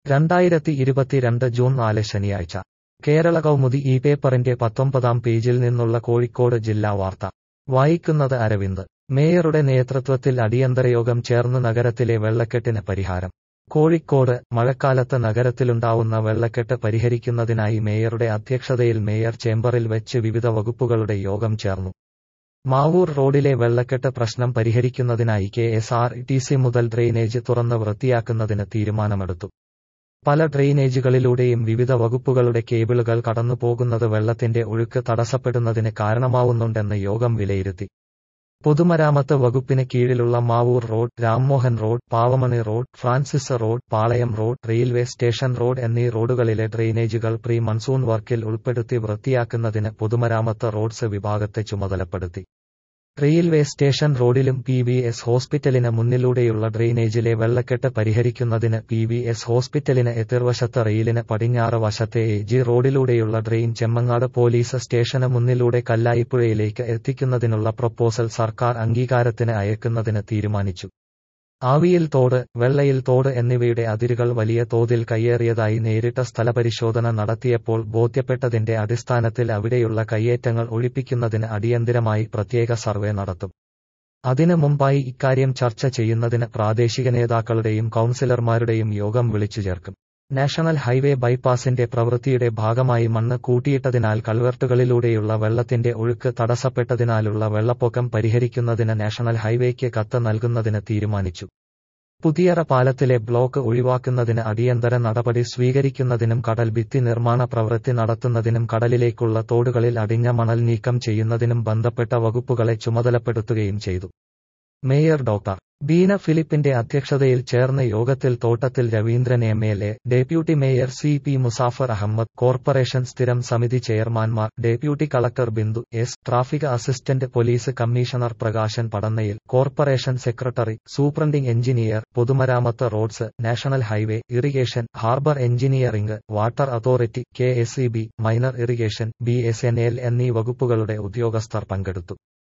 രണ്ടായിരത്തി ഇരുപത്തിരണ്ട് ജൂൺ നാല് ശനിയാഴ്ച കേരള കൗമുദി ഈ പേപ്പറിന്റെ പത്തൊമ്പതാം പേജിൽ നിന്നുള്ള കോഴിക്കോട് ജില്ലാ വാർത്ത വായിക്കുന്നത് അരവിന്ദ് മേയറുടെ നേതൃത്വത്തിൽ അടിയന്തരയോഗം ചേർന്ന് നഗരത്തിലെ വെള്ളക്കെട്ടിന് പരിഹാരം കോഴിക്കോട് മഴക്കാലത്ത് നഗരത്തിലുണ്ടാവുന്ന വെള്ളക്കെട്ട് പരിഹരിക്കുന്നതിനായി മേയറുടെ അധ്യക്ഷതയിൽ മേയർ ചേംബറിൽ വെച്ച് വിവിധ വകുപ്പുകളുടെ യോഗം ചേർന്നു മാവൂർ റോഡിലെ വെള്ളക്കെട്ട് പ്രശ്നം പരിഹരിക്കുന്നതിനായി K S R T C മുതൽ ഡ്രെയിനേജ് തുറന്ന് വൃത്തിയാക്കുന്നതിന് തീരുമാനമെടുത്തു പല ഡ്രെയിനേജുകളിലൂടെയും വിവിധ വകുപ്പുകളുടെ കേബിളുകൾ കടന്നുപോകുന്നത് വെള്ളത്തിന്റെ ഒഴുക്ക് തടസ്സപ്പെടുന്നതിന് കാരണമാവുന്നുണ്ടെന്ന് യോഗം വിലയിരുത്തി പൊതുമരാമത്ത് വകുപ്പിന് കീഴിലുള്ള Mavoor road Rammohan road Pavamani road Francis road Palayam road railway station road എന്നീ റോഡുകളിലെ ഡ്രെയിനേജുകൾ പ്രീ മൺസൂൺ വർക്കിൽ ഉൾപ്പെടുത്തി വൃത്തിയാക്കുന്നതിന് പൊതുമരാമത്ത് റോഡ്സ് വിഭാഗത്തെ ചുമതലപ്പെടുത്തി റെയിൽവേ സ്റ്റേഷൻ റോഡിലും പി വി എസ് ഹോസ്പിറ്റലിന് മുന്നിലൂടെയുള്ള ഡ്രെയിനേജിലെ വെള്ളക്കെട്ട് പരിഹരിക്കുന്നതിന് പി വി എസ് ഹോസ്പിറ്റലിന് എതിർവശത്ത് റെയിലിന് പടിഞ്ഞാറ് വശത്തെ എ ജി റോഡിലൂടെയുള്ള ഡ്രെയിൻ ചെമ്മങ്ങാട് പോലീസ് സ്റ്റേഷന് മുന്നിലൂടെ കല്ലായിപ്പുഴയിലേക്ക് എത്തിക്കുന്നതിനുള്ള പ്രപ്പോസൽ സർക്കാർ അംഗീകാരത്തിന് അയക്കുന്നതിന് തീരുമാനിച്ചു ആവിയിൽ തോട് വെള്ളയിൽ തോട് എന്നിവയുടെ അതിരുകൾ വലിയ തോതിൽ കയ്യേറിയതായി നേരിട്ട സ്ഥലപരിശോധന നടത്തിയപ്പോൾ ബോധ്യപ്പെട്ടതിന്റെ അടിസ്ഥാനത്തിൽ അവിടെയുള്ള കയ്യേറ്റങ്ങൾ ഒഴിപ്പിക്കുന്നതിന് അടിയന്തിരമായി പ്രത്യേക സർവേ നടത്തും അതിനു മുമ്പായി ഇക്കാര്യം ചർച്ച ചെയ്യുന്നതിന് പ്രാദേശിക നേതാക്കളുടെയും കൌൺസിലർമാരുടെയും യോഗം വിളിച്ചു ചേർക്കും നാഷണൽ ഹൈവേ ബൈപ്പാസിന്റെ പ്രവൃത്തിയുടെ ഭാഗമായി മണ്ണ് കൂട്ടിയിട്ടതിനാൽ കൾവർട്ടുകളിലൂടെയുള്ള വെള്ളത്തിന്റെ ഒഴുക്ക് തടസ്സപ്പെട്ടതിനാലുള്ള വെള്ളപ്പൊക്കം പരിഹരിക്കുന്നതിന് നാഷണൽ ഹൈവേക്ക് കത്ത് നൽകുന്നതിന് തീരുമാനിച്ചു പുതിയറ പാലത്തിലെ ബ്ലോക്ക് ഒഴിവാക്കുന്നതിന് അടിയന്തര നടപടി സ്വീകരിക്കുന്നതിനും കടൽ ഭിത്തി നിർമ്മാണ പ്രവൃത്തി നടത്തുന്നതിനും കടലിലേക്കുള്ള തോടുകളിൽ അടിഞ്ഞ മണൽ നീക്കം ചെയ്യുന്നതിനും ബന്ധപ്പെട്ട വകുപ്പുകളെ ചുമതലപ്പെടുത്തുകയും ചെയ്തു മേയർ ഡോക്ടർ ബീന ഫിലിപ്പിന്റെ അധ്യക്ഷതയിൽ ചേർന്ന യോഗത്തിൽ Thottathil Raveendran M L A deputy mayor C P Musafar Ahammed corporation സ്ഥിരം സമിതി ചെയർമാൻമാർ deputy collector Bindu S traffic assistant police commissioner Prakashan Padannayil corporation secretary superintending engineer പൊതുമരാമത്ത് roads national highway irrigation harbour engineering water authority K S minor irrigation B എന്നീ വകുപ്പുകളുടെ ഉദ്യോഗസ്ഥർ പങ്കെടുത്തു